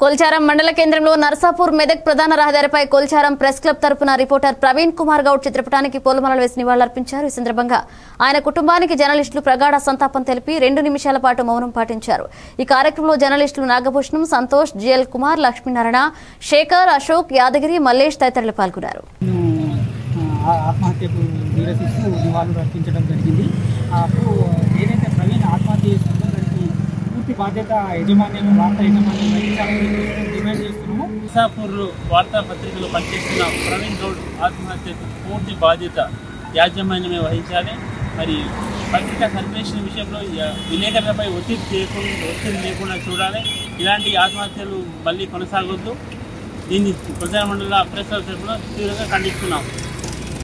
కొల్చారం మండల కేంద్రంలో నర్సాపూర్ మెదక్ ప్రధాన రహదారిపై కొల్చారం ప్రెస్ క్లబ్ తరపున రిపోర్టర్ ప్రవీణ్ కుమార్ గౌడ్ చిత్రపటానికి పూలమాలలు వేసి నివాళులర్పించారు ఈ సందర్భంగా ఆయన కుటుంబానికి జర్నలిస్టులు ప్రగాఢ సంతాపం తెలిపి రెండు నిమిషాల పాటు మౌనం పాటించారు ఈ కార్యక్రమంలో జర్నలిస్టులు నాగభూషణం సంతోష్ జిఎల్ కుమార్ లక్ష్మీనారాయణ శేఖర్ అశోక్ యాదగిరి మల్లేష్ తదితరులు పాల్గొన్నారు నేను ఆ, ఆత్మహత్యకు నిరసిస్తూ నివాళులు అర్పించడం జరిగింది అప్పుడు ఏదైతే ప్రవీణ్ ఆత్మహత్య చేసుకుందో దానికి పూర్తి బాధ్యత యజమాన్యం వార్తా యజమాన్యం వహించాలని చెప్పి డిమాండ్ చేస్తున్నాము ఇసాపూర్ వార్తాపత్రికలో పనిచేస్తున్న ప్రవీణ్ గౌడ్ ఆత్మహత్యకు పూర్తి బాధ్యత యాజమాన్యమే వహించాలి మరి పత్రికా సర్వేషన్ విషయంలో య- విలేకరులపై ఒత్తిడి చేయకుండా ఒత్తిడి లేకుండా చూడాలి ఇలాంటి ఆత్మహత్యలు మళ్ళీ కొనసాగొద్దు దీన్ని ప్రజామండల ప్రెస్ తరఫున తీవ్రంగా ఖండిస్తున్నాం